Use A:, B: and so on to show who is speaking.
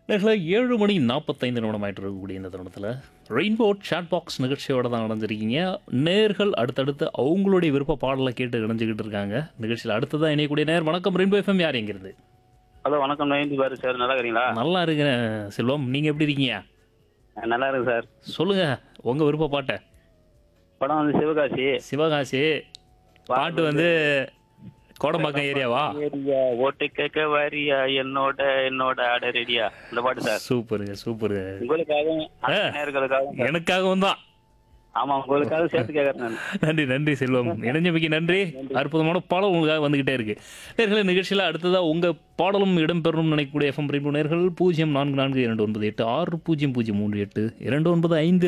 A: நேர்களை ஏழு மணி நாற்பத்தைந்து நிமிடம் ஆயிட்டு இருக்கக்கூடிய இந்த தருணத்தில் ரெயின்போ சாட் பாக்ஸ் நிகழ்ச்சியோட தான் இணைஞ்சிருக்கீங்க நேர்கள் அடுத்தடுத்து அவங்களுடைய விருப்ப பாடலை கேட்டு இணைஞ்சிக்கிட்டு இருக்காங்க நிகழ்ச்சியில் அடுத்ததான் இணையக்கூடிய நேர் வணக்கம் ரெயின்போ எஃப்எம் யார் எங்கிருந்து
B: ஹலோ வணக்கம் நயந்தி பாரு சார் நல்லா இருக்கிறீங்களா
A: நல்லா இருக்கிறேன் செல்வம் நீங்கள் எப்படி இருக்கீங்க
B: நான் நல்லா இருக்கு சார்
A: சொல்லுங்க உங்கள் விருப்ப பாட்டை
B: படம் வந்து சிவகாசி
A: சிவகாசி பாட்டு வந்து கோடம்பாக்கம் ஏரியாவா
B: ஏரியா ஓட்டு கேட்க வாரியா என்னோட என்னோட ஆட ரெடியா இந்த பாட்டு சார்
A: சூப்பருங்க சூப்பருங்க
B: உங்களுக்காகவும் அனைத்து நேயர்களுக்காகவும் சார்.
A: எனக்காகவும் தான்
B: ஆமா உங்களுக்காக சேர்த்து கேட்கறேன் நான்
A: நன்றி நன்றி செல்வம் இணைஞ்சமைக்கு நன்றி அற்புதமான பாடல் உங்களுக்காக வந்துகிட்டே இருக்கு நேர்களை நிகழ்ச்சியில் அடுத்ததாக உங்கள் பாடலும் இடம்பெறணும்னு நினைக்கக்கூடிய எஃப்எம் ரெயின்போ நேர்கள் பூஜ்ஜியம் நான்கு நான்கு இரண்டு ஒன்பது எட்டு ஆறு பூஜ்ஜியம் பூஜ்ஜியம் மூன்று எட்டு இரண்டு ஒன்பது ஐந்து